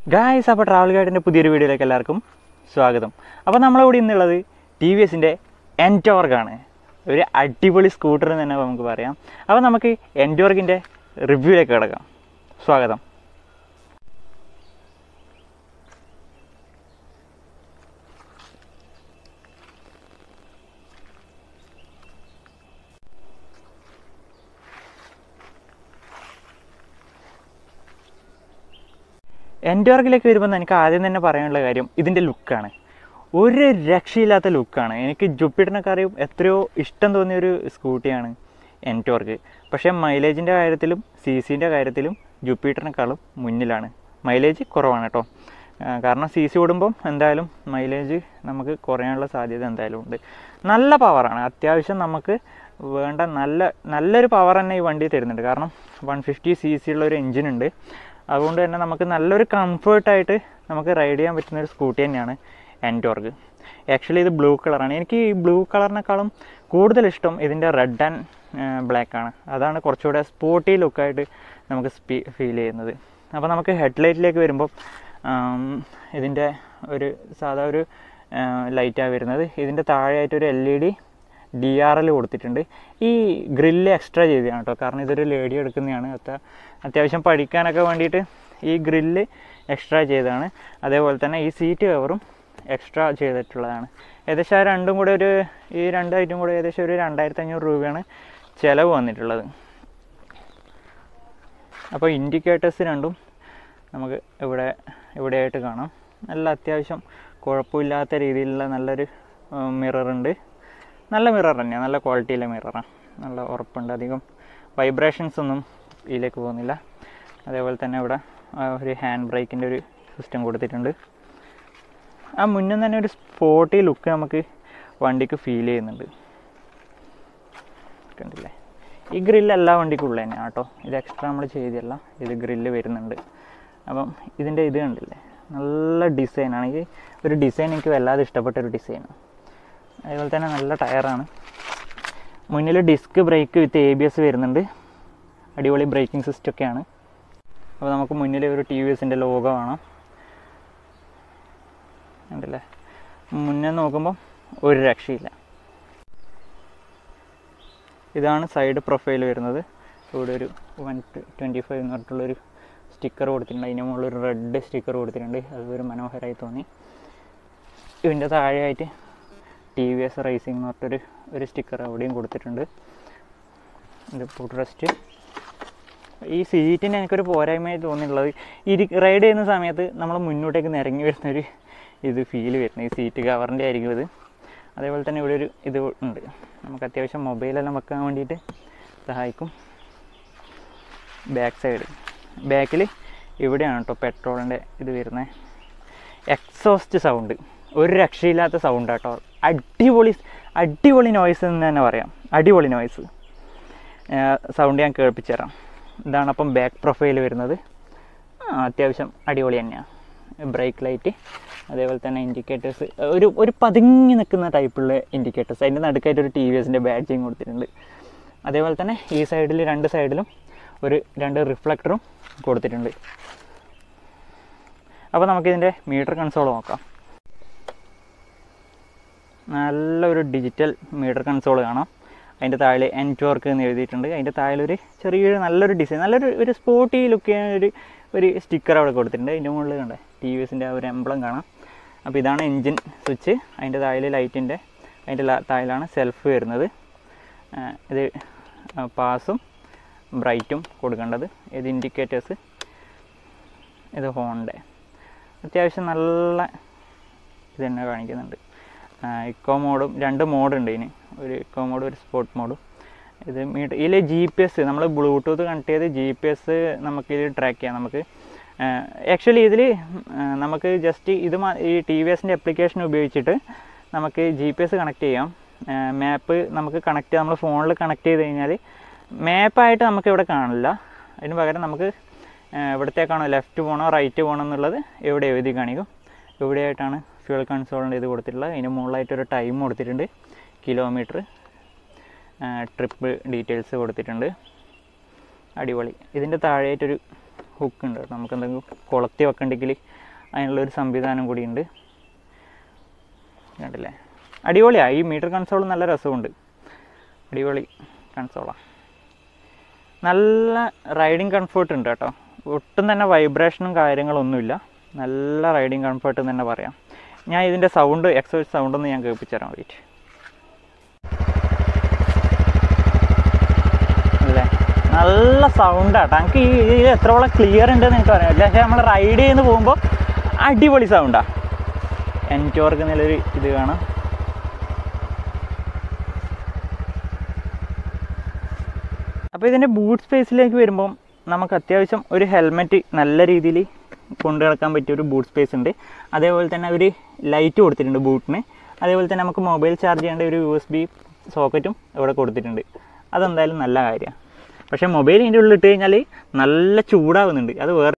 guys അപ്പോൾ travel ഗൈഡിൻ്റെ പുതിയൊരു വീഡിയോയിലേക്ക് എല്ലാവർക്കും സ്വാഗതം അപ്പോൾ നമ്മളിവിടെ ഇന്നുള്ളത് ടി വി എസിൻ്റെ എൻറ്റോർഗാണ് ഒരു അടിപൊളി സ്കൂട്ടർ എന്ന് തന്നെ നമുക്ക് പറയാം അപ്പോൾ നമുക്ക് എൻറ്റോർഗിൻ്റെ റിവ്യൂയിലേക്ക് കിടക്കാം സ്വാഗതം എൻറ്റോർഗിലേക്ക് വരുമ്പോൾ എനിക്ക് ആദ്യം തന്നെ പറയാനുള്ള കാര്യം ഇതിൻ്റെ ലുക്കാണ് ഒരു രക്ഷയില്ലാത്ത ലുക്കാണ് എനിക്ക് ജുപ്പിറ്ററിനൊക്കെ അറിയും എത്രയോ ഇഷ്ടം തോന്നിയ ഒരു സ്കൂട്ടിയാണ് എൻറ്റോർക്ക് പക്ഷേ മൈലേജിൻ്റെ കാര്യത്തിലും സി സിൻ്റെ കാര്യത്തിലും ജുപ്പിറ്ററിനേക്കാളും മുന്നിലാണ് മൈലേജ് കുറവാണ് കേട്ടോ ആ, കാരണം സി സി ഓടുമ്പം എന്തായാലും മൈലേജ് നമുക്ക് കുറയാനുള്ള സാധ്യത എന്തായാലും ഉണ്ട് നല്ല പവറാണ് അത്യാവശ്യം നമുക്ക് വേണ്ട നല്ല നല്ലൊരു പവർ തന്നെ ഈ വണ്ടി തരുന്നുണ്ട് കാരണം വൺ ഫിഫ്റ്റി സി സി ഉള്ള ഒരു എഞ്ചിൻ ഉണ്ട് അതുകൊണ്ട് തന്നെ നമുക്ക് നല്ലൊരു കംഫേർട്ടായിട്ട് നമുക്ക് റൈഡ് ചെയ്യാൻ പറ്റുന്ന ഒരു സ്കൂട്ടി തന്നെയാണ് എൻറ്റോർഗ് ആക്ച്വലി ഇത് ബ്ലൂ കളറാണ് എനിക്ക് ഈ ബ്ലൂ കളറിനേക്കാളും കൂടുതൽ ഇഷ്ടം ഇതിൻ്റെ റെഡ് ആൻഡ് ബ്ലാക്ക് ആണ് അതാണ് കുറച്ചുകൂടെ സ്പോർട്ടി ലുക്കായിട്ട് നമുക്ക് സ്പീ ഫീൽ ചെയ്യുന്നത് അപ്പോൾ നമുക്ക് ഹെഡ്ലൈറ്റിലേക്ക് വരുമ്പോൾ ഇതിൻ്റെ ഒരു സാധാ ഒരു ലൈറ്റാണ് വരുന്നത് ഇതിൻ്റെ താഴെയായിട്ട് ഒരു L E D D R L കൊടുത്തിട്ടുണ്ട് ഈ ഗ്രില്ല് എക്സ്ട്രാ ചെയ്തതാണ് കേട്ടോ കാരണം ഇതൊരു ലേഡി എടുക്കുന്നതാണ് അത്ത അത്യാവശ്യം പഠിക്കാനൊക്കെ വേണ്ടിയിട്ട് ഈ ഗ്രില്ല് എക്സ്ട്രാ ചെയ്തതാണ് അതേപോലെ തന്നെ ഈ സീറ്റ് കവറും എക്സ്ട്രാ ചെയ്തിട്ടുള്ളതാണ് ഏകദേശം ആ രണ്ടും കൂടെ ഒരു ഈ രണ്ട് ഐറ്റം കൂടെ ഏകദേശം ഒരു രണ്ടായിരത്തി അഞ്ഞൂറ് രൂപയാണ് ചിലവ് വന്നിട്ടുള്ളത് അപ്പോൾ ഇൻഡിക്കേറ്റേഴ്സ് രണ്ടും നമുക്ക് ഇവിടെ ഇവിടെയായിട്ട് കാണാം നല്ല അത്യാവശ്യം കുഴപ്പമില്ലാത്ത രീതിയിലുള്ള നല്ലൊരു മിറർ ഉണ്ട് നല്ല മിറർ തന്നെയാണ് നല്ല ക്വാളിറ്റിയിലെ മിററാണ് നല്ല ഉറപ്പുണ്ട് അധികം വൈബ്രേഷൻസ് ഒന്നും ഇതിലേക്ക് പോകുന്നില്ല അതേപോലെ തന്നെ ഇവിടെ ആ, ഒരു ഹാൻഡ് ബ്രേക്കിൻ്റെ ഒരു സിസ്റ്റം കൊടുത്തിട്ടുണ്ട് ആ മുന്നിൽ തന്നെ ഒരു സ്പോർട്ടി ലുക്ക് നമുക്ക് വണ്ടിക്ക് ഫീൽ ചെയ്യുന്നുണ്ട് കണ്ടില്ലേ ഈ ഗ്രില്ല് എല്ലാ വണ്ടിക്കും ഉള്ളത് തന്നെയാണ് കേട്ടോ ഇത് എക്സ്ട്രാ നമ്മൾ ചെയ്തല്ല ഇത് ഗ്രില്ല് വരുന്നുണ്ട് അപ്പം ഇതിൻ്റെ ഇത് കണ്ടില്ലേ നല്ല ഡിസൈനാണ് ഈ ഒരു ഡിസൈൻ എനിക്ക് വല്ലാതെ ഇഷ്ടപ്പെട്ട ഒരു ഡിസൈനാണ് അതേപോലെ തന്നെ നല്ല ടയറാണ് മുന്നിൽ disc brake with A B S വരുന്നുണ്ട് അടിപൊളി ബ്രേക്കിംഗ് സിസ്റ്റം ഒക്കെയാണ് അപ്പോൾ നമുക്ക് മുന്നിൽ ഒരു ടി വി എസിൻ്റെ ലോഗോ കാണാം ഉണ്ടല്ലേ മുന്നേ നോക്കുമ്പോൾ ഒരു രക്ഷയില്ല ഇതാണ് സൈഡ് പ്രൊഫൈൽ വരുന്നത് ഇവിടെ ഒരു വൺ ട്വൻറ്റി ഫൈവ് എന്ന് പറഞ്ഞിട്ടുള്ളൊരു സ്റ്റിക്കർ കൊടുത്തിട്ടുണ്ട് അതിന് മുകളിൽ ഒരു റെഡ് സ്റ്റിക്കർ കൊടുത്തിട്ടുണ്ട് അത് ഒരു മനോഹരമായി തോന്നി ഇതിൻ്റെ താഴെയായിട്ട് ടി വി എസ് റേസിംഗ് എന്ന് പറഞ്ഞിട്ടൊരു ഒരു സ്റ്റിക്കർ അവിടെയും കൊടുത്തിട്ടുണ്ട് ഇത് ഫുഡ് റെസ്റ്റ് ഈ സീറ്റിന് എനിക്കൊരു പോരായ്മയായി തോന്നിയിട്ടുള്ളത് ഇരി റൈഡ് ചെയ്യുന്ന സമയത്ത് നമ്മൾ മുന്നോട്ടേക്ക് നിരങ്ങി വരുന്നൊരു ഇത് ഫീൽ വരുന്നത് ഈ സീറ്റ് കവറിൻ്റെ ആയിരിക്കും ഇത് അതേപോലെ തന്നെ ഇവിടെ ഒരു ഇത് ഉണ്ട് നമുക്ക് അത്യാവശ്യം മൊബൈലെല്ലാം വെക്കാൻ വേണ്ടിയിട്ട് സഹായിക്കും ബാക്ക് സൈഡ് ബാക്കിൽ ഇവിടെയാണ് കേട്ടോ പെട്രോളിൻ്റെ ഇത് വരുന്നത് എക്സോസ്റ്റ് സൗണ്ട് ഒരു രക്ഷയില്ലാത്ത സൗണ്ട് കേട്ടോ അടിപൊളി അടിപൊളി നോയ്സ് എന്ന് തന്നെ പറയാം അടിപൊളി നോയ്സ് സൗണ്ട് ഞാൻ കേൾപ്പിച്ചു തരാം ഇതാണ് അപ്പം ബാക്ക് പ്രൊഫൈൽ വരുന്നത് ആ, അത്യാവശ്യം അടിപൊളി തന്നെയാണ് ബ്രേക്ക് ലൈറ്റ് അതേപോലെ തന്നെ ഇൻഡിക്കേറ്റേഴ്സ് ഒരു ഒരു പതുങ്ങി നിൽക്കുന്ന ടൈപ്പുള്ള ഇൻഡിക്കേറ്റേഴ്സ് അതിൻ്റെ നടുക്കായിട്ട് ഒരു ടി വി എസിൻ്റെ ബാഡ്ജിങ് കൊടുത്തിട്ടുണ്ട് അതേപോലെ തന്നെ ഈ സൈഡിൽ രണ്ട് സൈഡിലും ഒരു രണ്ട് റിഫ്ലക്ടറും കൊടുത്തിട്ടുണ്ട് അപ്പോൾ നമുക്കിതിൻ്റെ മീറ്റർ കൺസോൾ നോക്കാം നല്ലൊരു ഡിജിറ്റൽ മീറ്റർ കൺസോൾ കാണാം അതിൻ്റെ താഴെ എൻറ്റോർക്ക് എന്ന് എഴുതിയിട്ടുണ്ട് അതിൻ്റെ താഴെ ഒരു ചെറിയൊരു നല്ലൊരു ഡിസൈൻ നല്ലൊരു ഒരു സ്പോർട്ടി ലുക്ക് ചെയ്യാൻ ഒരു ഒരു സ്റ്റിക്കർ അവിടെ കൊടുത്തിട്ടുണ്ട് അതിൻ്റെ മുകളിൽ കണ്ടേ ടി വി എസിൻ്റെ ഒരു എംബ്ലം കാണാം അപ്പോൾ ഇതാണ് എൻജിൻ സ്വിച്ച് അതിൻ്റെ താഴെ ലൈറ്റിൻ്റെ അതിൻ്റെ താഴിലാണ് സെൽഫ് വരുന്നത് ആ, ഇത് പാസും ബ്രൈറ്റും കൊടുക്കേണ്ടത് ഇത് ഇൻഡിക്കേറ്റേഴ്സ് ഇത് ഹോണ്ട അത്യാവശ്യം നല്ല ഇത് തന്നെ കാണിക്കുന്നുണ്ട് ഇക്കോ മോഡും രണ്ട് മോഡുണ്ട് ഇതിന് ഒരു ഇക്കോ മോഡും ഒരു സ്പോർട്ട് മോഡും ഇത് മീറ്റർ ഇതിൽ ജി പി എസ് നമ്മൾ ബ്ലൂടൂത്ത് കണക്ട് ചെയ്ത് ജി പി എസ് നമുക്ക് ഇത് ട്രാക്ക് ചെയ്യാം നമുക്ക് ആക്ച്വലി ഇതിൽ നമുക്ക് ജസ്റ്റ് ഇത് മാ- ഈ ടി വി എസിൻ്റെ അപ്ലിക്കേഷൻ ഉപയോഗിച്ചിട്ട് നമുക്ക് ജി പി എസ് കണക്ട് ചെയ്യാം മാപ്പ് നമുക്ക് കണക്ട് നമ്മൾ ഫോണിൽ കണക്ട് ചെയ്ത് കഴിഞ്ഞാൽ മാപ്പായിട്ട് നമുക്ക് ഇവിടെ കാണില്ല അതിന് പകരം നമുക്ക് ആ, ഇവിടത്തേക്കാണോ ലെഫ്റ്റ് പോകണോ റൈറ്റ് പോകണോ എന്നുള്ളത് ഇവിടെ എഴുതി കാണിക്കും ഇവിടെയായിട്ടാണ് ഫ്യൂൾ കൺസോളിൻ്റെ ഇത് കൊടുത്തിട്ടുള്ളത് അതിന് മുകളിലായിട്ടൊരു ടൈം കൊടുത്തിട്ടുണ്ട് കിലോമീറ്റർ ട്രിപ്പ് ഡീറ്റെയിൽസ് കൊടുത്തിട്ടുണ്ട് അടിപൊളി ഇതിൻ്റെ താഴെയായിട്ടൊരു ഹുക്ക് ഉണ്ട് കേട്ടോ നമുക്ക് എന്തെങ്കിലും കൊളത്തി വെക്കണ്ടെങ്കിൽ അതിനുള്ളൊരു സംവിധാനം കൂടി ഉണ്ട് കണ്ടില്ലേ അടിപൊളിയാണ് ഈ മീറ്റർ കൺസോൾ നല്ല രസമുണ്ട് അടിപൊളി കൺസോളാണ് നല്ല റൈഡിങ് കംഫർട്ട് ഉണ്ട് കേട്ടോ ഒട്ടും തന്നെ വൈബ്രേഷനും കാര്യങ്ങളൊന്നുമില്ല നല്ല റൈഡിങ് കംഫർട്ട് എന്ന് തന്നെ പറയാം ഞാൻ ഇതിൻ്റെ സൗണ്ട് എക്സോസ് സൗണ്ട് ഒന്ന് ഞാൻ കേൾപ്പിച്ചു തരാം വെയിറ്റ് അല്ലേ നല്ല സൗണ്ടാട്ടോ എനിക്ക് ഈ ഇത് എത്രത്തോളം ക്ലിയർ ഉണ്ടെന്ന് എനിക്ക് പറയാം പക്ഷേ നമ്മൾ റൈഡ് ചെയ്യുന്ന പോകുമ്പോൾ അടിപൊളി സൗണ്ടാണ് എൻറ്റോർക്ക് എന്നുള്ളൊരു ഇത് കാണാം അപ്പോൾ ഇതിൻ്റെ ബൂട്ട് സ്പേസിലേക്ക് വരുമ്പം നമുക്ക് അത്യാവശ്യം ഒരു ഹെൽമെറ്റ് നല്ല രീതിയിൽ കൊണ്ടു നടക്കാൻ പറ്റിയ ഒരു ബൂട്ട് സ്പേസ് ഉണ്ട് അതേപോലെ തന്നെ ഒരു ലൈറ്റ് കൊടുത്തിട്ടുണ്ട് ബൂട്ടിന് അതേപോലെ തന്നെ നമുക്ക് മൊബൈൽ ചാർജ് ചെയ്യേണ്ട ഒരു യു എസ് ബി സോക്കറ്റും ഇവിടെ കൊടുത്തിട്ടുണ്ട് അതെന്തായാലും നല്ല കാര്യമാണ് പക്ഷേ മൊബൈൽ ഇതിൻ്റെ ഉള്ളിൽ ഇട്ട് കഴിഞ്ഞാൽ നല്ല ചൂടാവുന്നുണ്ട് അത് വേറെ